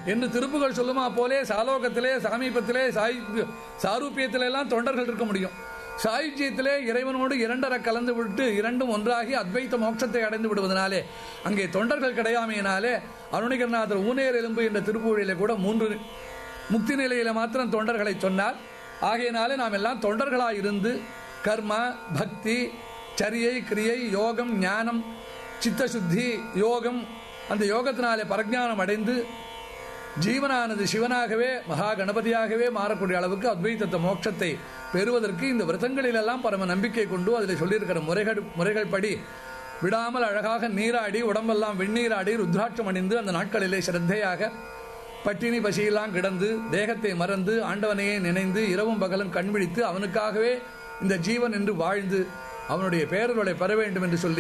என்று திருப்புகள் சொல்லுமா போலே சாலோகத்திலே சாமீபத்திலே சாய் சாரூபியத்திலே எல்லாம் தொண்டர்கள் இருக்க முடியும் சாயுஜ்யத்திலே இறைவனோடு இரண்டரை கலந்து விட்டு இரண்டும் ஒன்றாகி அத்வைத்த மோட்சத்தை அடைந்து விடுவதனாலே அங்கே தொண்டர்கள் கிடையாமையினாலே அருணிகரநாதர் ஊனேர் எலும்பு என்ற திருப்புகளிலே கூட மூன்று முக்தி நிலையில மாத்திரம் தொண்டர்களை சொன்னார் ஆகையினாலே நாம் எல்லாம் தொண்டர்களாய் இருந்து கர்ம பக்தி சரியை கிரியை யோகம் ஞானம் சித்தசுத்தி யோகம் அந்த யோகத்தினாலே பரஜானம் அடைந்து ஜீவனானது சிவனாகவே மகா கணபதியாகவே மாறக்கூடிய அளவுக்கு அத்வைத்தத்த மோட்சத்தை பெறுவதற்கு இந்த விரதங்களிலெல்லாம் பரம நம்பிக்கை கொண்டு அதில் சொல்லியிருக்கிற முறைகள் முறைகள் படி விடாமல் அழகாக நீராடி உடம்பெல்லாம் வெந்நீராடி ருத்ராட்சம் அணிந்து அந்த நாட்களிலே சிரத்தையாக பட்டினி பசியெல்லாம் கிடந்து தேகத்தை மறந்து ஆண்டவனையே நினைந்து இரவும் பகலும் கண் விழித்து அவனுக்காகவே இந்த ஜீவன் என்று வாழ்ந்து அவனுடைய பேரர்களை பெற வேண்டும் என்று சொல்லி